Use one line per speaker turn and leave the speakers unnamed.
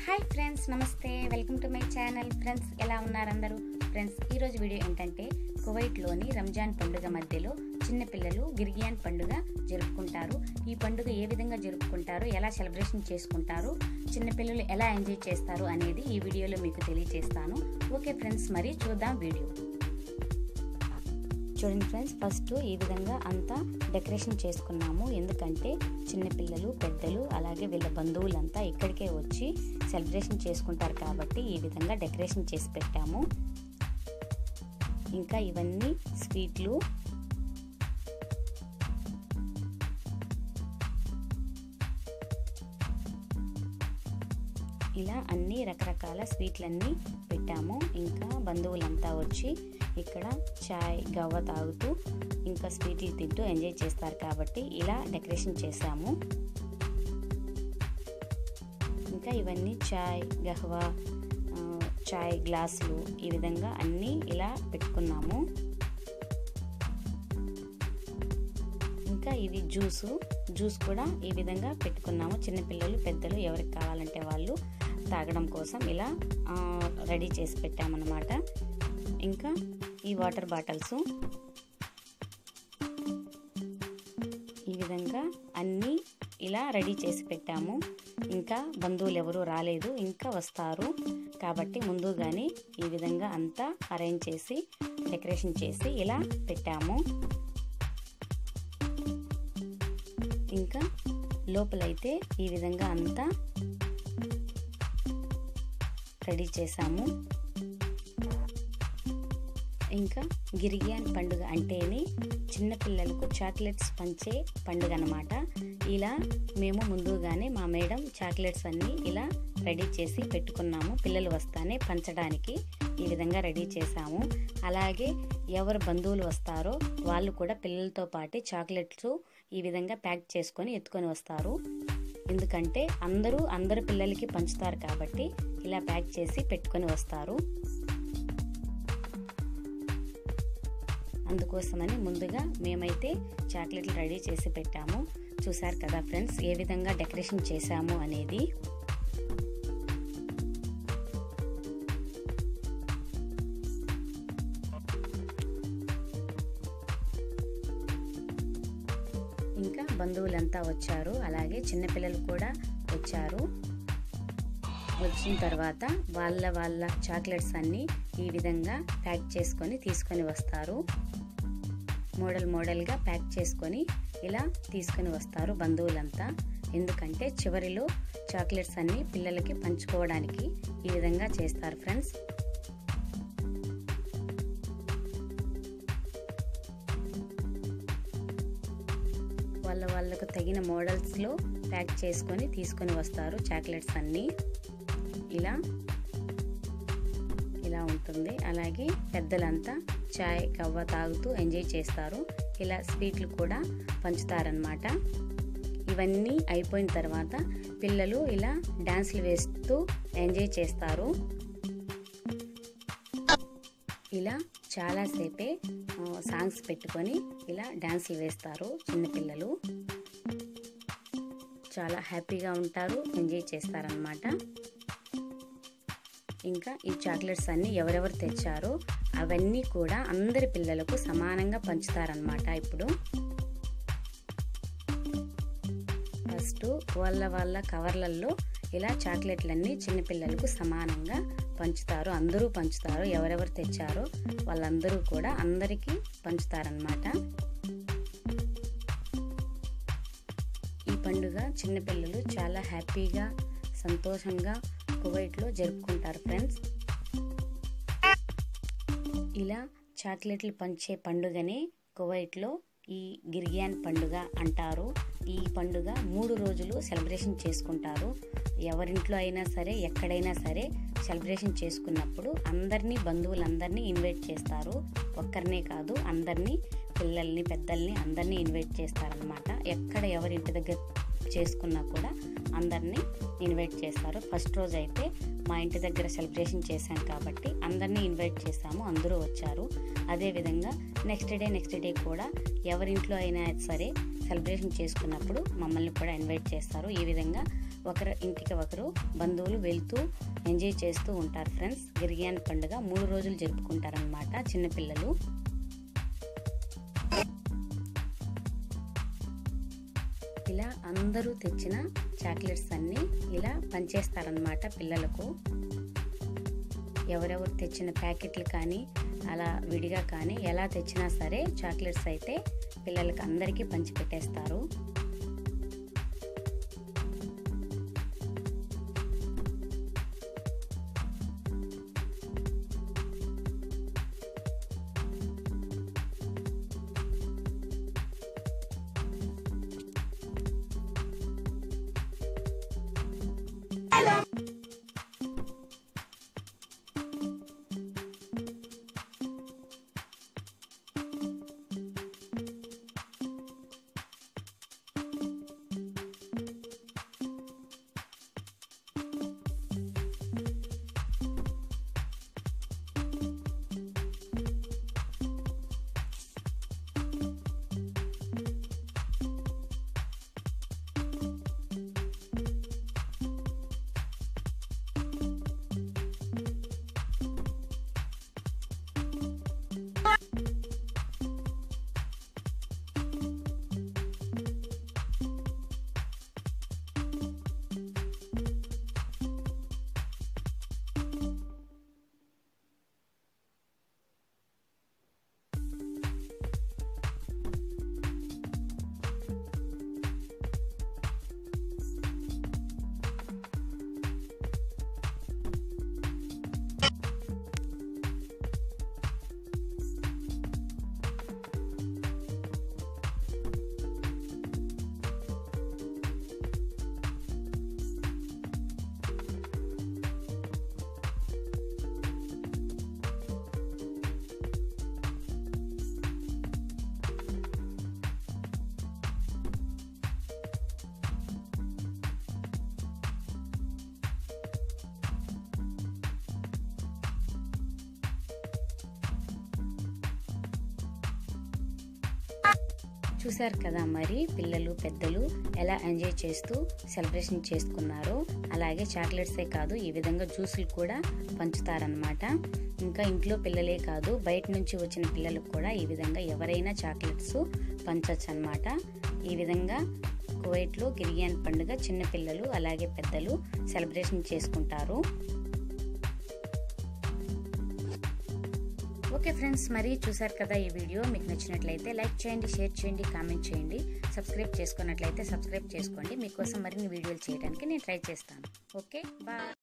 hi friends నమస్తే welcome to my channel friends ఎలా ఉన్నారు అందరూ ఫ్రెండ్స్ ఈరోజు వీడియో ఏంటంటే కువైట్లోని రంజాన్ పండుగ మధ్యలో చిన్నపిల్లలు గిర్గియాన్ పండుగ జరుపుకుంటారు ఈ పండుగ ఏ విధంగా జరుపుకుంటారు ఎలా సెలబ్రేషన్ చేసుకుంటారు చిన్నపిల్లలు ఎలా ఎంజాయ్ చేస్తారు అనేది ఈ వీడియోలో మీకు తెలియజేస్తాను ఓకే ఫ్రెండ్స్ మరి చూద్దాం వీడియో చూడండి ఫ్రెండ్స్ ఫస్ట్ ఈ విధంగా అంతా డెకరేషన్ చేసుకున్నాము ఎందుకంటే చిన్నపిల్లలు పెద్దలు అలాగే వీళ్ళ బంధువులంతా ఇక్కడికే వచ్చి సెలబ్రేషన్ చేసుకుంటారు కాబట్టి ఈ విధంగా డెకరేషన్ చేసి పెట్టాము ఇంకా ఇవన్నీ స్వీట్లు ఇలా అన్ని రకరకాల స్వీట్లన్నీ పెట్టాము ఇంకా బంధువులంతా వచ్చి ఇక్కడ చాయ్ గవ్వ తాగుతూ ఇంకా స్వీట్లు తింటూ ఎంజాయ్ చేస్తారు కాబట్టి ఇలా డెకరేషన్ చేశాము ఇంకా ఇవన్నీ చాయ్ గహ్వా చాయ్ గ్లాసులు ఈ విధంగా అన్నీ ఇలా పెట్టుకున్నాము ఇంకా ఇది జ్యూసు జ్యూస్ కూడా ఈ విధంగా పెట్టుకున్నాము చిన్నపిల్లలు పెద్దలు ఎవరికి కావాలంటే వాళ్ళు తాగడం కోసం ఇలా రెడీ చేసి పెట్టామన్నమాట ఇంకా ఈ వాటర్ బాటిల్స్ ఈ విధంగా అన్నీ ఇలా రెడీ చేసి పెట్టాము ఇంకా బంధువులు ఎవరు రాలేదు ఇంకా వస్తారు కాబట్టి ముందుగానే ఈ విధంగా అంతా అరేంజ్ చేసి డెకరేషన్ చేసి ఇలా పెట్టాము ఇంకా లోపలైతే ఈ విధంగా అంతా రెడీ చేసాము ఇంకా గిరిగియాన్ పండుగ అంటేనే చిన్నపిల్లలకు చాక్లెట్స్ పంచే పండుగ అనమాట ఇలా మేము ముందుగానే మా మేడం చాక్లెట్స్ అన్నీ ఇలా రెడీ చేసి పెట్టుకున్నాము పిల్లలు వస్తానే పంచడానికి ఈ విధంగా రెడీ చేసాము అలాగే ఎవరు బంధువులు వస్తారో వాళ్ళు కూడా పిల్లలతో పాటు చాక్లెట్స్ ఈ విధంగా ప్యాక్ చేసుకొని ఎత్తుకొని వస్తారు ఎందుకంటే అందరూ అందరు పిల్లలకి పంచుతారు కాబట్టి ఇలా ప్యాక్ చేసి పెట్టుకొని వస్తారు అందుకోసమని ముందుగా మేమైతే చాక్లెట్లు రెడీ చేసి పెట్టాము చూసారు కదా ఫ్రెండ్స్ ఏ విధంగా డెకరేషన్ చేశాము అనేది ఇంకా బంధువులంతా వచ్చారు అలాగే చిన్నపిల్లలు కూడా వచ్చారు వచ్చిన తర్వాత వాళ్ళ వాళ్ళ చాక్లెట్స్ అన్నీ ఈ విధంగా ప్యాక్ చేసుకొని తీసుకొని వస్తారు మోడల్ మోడల్గా ప్యాక్ చేసుకొని ఇలా తీసుకొని వస్తారు బంధువులంతా ఎందుకంటే చివరిలో చాక్లెట్స్ అన్నీ పిల్లలకి పంచుకోవడానికి ఈ విధంగా చేస్తారు ఫ్రెండ్స్ వాళ్ళ వాళ్ళకు తగిన మోడల్స్లో ప్యాక్ చేసుకొని తీసుకొని వస్తారు చాక్లెట్స్ అన్నీ ఇలా ఇలా ఉంటుంది అలాగే పెద్దలంతా చాయ్ కవ్వ తాగుతూ ఎంజాయ్ చేస్తారు ఇలా స్వీట్లు కూడా పంచుతారనమాట ఇవన్నీ అయిపోయిన తర్వాత పిల్లలు ఇలా డ్యాన్స్లు వేస్తూ ఎంజాయ్ చేస్తారు ఇలా చాలాసేపే సాంగ్స్ పెట్టుకొని ఇలా డ్యాన్స్లు వేస్తారు చిన్నపిల్లలు చాలా హ్యాపీగా ఉంటారు ఎంజాయ్ చేస్తారనమాట ఇంకా ఈ చాక్లెట్స్ అన్నీ ఎవరెవరు తెచ్చారో అవన్నీ కూడా అందరి పిల్లలకు సమానంగా పంచుతారనమాట ఇప్పుడు ఫస్ట్ వాళ్ళ వాళ్ళ కవర్లలో ఇలా చాక్లెట్లన్నీ చిన్నపిల్లలకు సమానంగా పంచుతారు అందరూ పంచుతారు ఎవరెవరు తెచ్చారో వాళ్ళందరూ కూడా అందరికీ పంచుతారనమాట ఈ పండుగ చిన్నపిల్లలు చాలా హ్యాపీగా సంతోషంగా కువైట్లో జరుపుకుంటారు ఫ్రెండ్స్ ఇలా చాక్లెట్లు పంచే పండుగనే కువైట్లో ఈ గిర్గియాన్ పండుగ అంటారు ఈ పండుగ మూడు రోజులు సెలబ్రేషన్ చేసుకుంటారు ఎవరింట్లో అయినా సరే ఎక్కడైనా సరే సెలబ్రేషన్ చేసుకున్నప్పుడు అందరినీ బంధువులందరినీ ఇన్వైట్ చేస్తారు ఒక్కరినే కాదు అందరినీ పిల్లల్ని పెద్దల్ని అందరినీ ఇన్వైట్ చేస్తారనమాట ఎక్కడ ఎవరి ఇంటి దగ్గర చేసుకున్నా కూడా అందరినీ ఇన్వైట్ చేస్తారు ఫస్ట్ రోజు అయితే మా ఇంటి దగ్గర సెలబ్రేషన్ చేశాం కాబట్టి అందరినీ ఇన్వైట్ చేశాము అందరూ వచ్చారు అదేవిధంగా నెక్స్ట్ డే నెక్స్ట్ డే కూడా ఎవరింట్లో అయినా సరే సెలబ్రేషన్ చేసుకున్నప్పుడు మమ్మల్ని కూడా ఇన్వైట్ చేస్తారు ఈ విధంగా ఒకరి ఇంటికి ఒకరు బంధువులు వెళ్తూ ఎంజాయ్ చేస్తూ ఉంటారు ఫ్రెండ్స్ గిరిగియాన్ పండుగ మూడు రోజులు జరుపుకుంటారనమాట చిన్నపిల్లలు ఇలా అందరూ తెచ్చిన చాక్లెట్స్ అన్నీ ఇలా పంచేస్తారనమాట పిల్లలకు ఎవరెవరు తెచ్చిన ప్యాకెట్లు కానీ అలా విడిగా కానీ ఎలా తెచ్చినా సరే చాక్లెట్స్ అయితే పిల్లలకి అందరికీ పంచిపెట్టేస్తారు చూశారు కదా మరి పిల్లలు పెద్దలు ఎలా ఎంజాయ్ చేస్తూ సెలబ్రేషన్ చేసుకున్నారో అలాగే చాక్లెట్సే కాదు ఈ విధంగా జ్యూసులు కూడా పంచుతారనమాట ఇంకా ఇంట్లో పిల్లలే కాదు బయట నుంచి వచ్చిన పిల్లలకు కూడా ఈ విధంగా ఎవరైనా చాక్లెట్స్ పంచవచ్చు అనమాట ఈ విధంగా కువైట్లో గిరియాన్ పండుగ చిన్నపిల్లలు అలాగే పెద్దలు సెలబ్రేషన్ చేసుకుంటారు ఓకే ఫ్రెండ్స్ మరి చూసారు కదా ఈ వీడియో మీకు నచ్చినట్లయితే లైక్ చేయండి షేర్ చేయండి కామెంట్ చేయండి సబ్స్క్రైబ్ చేసుకున్నట్లయితే సబ్స్క్రైబ్ చేసుకోండి మీకోసం మరిన్ని వీడియోలు చేయడానికి నేను ట్రై చేస్తాను ఓకే బాయ్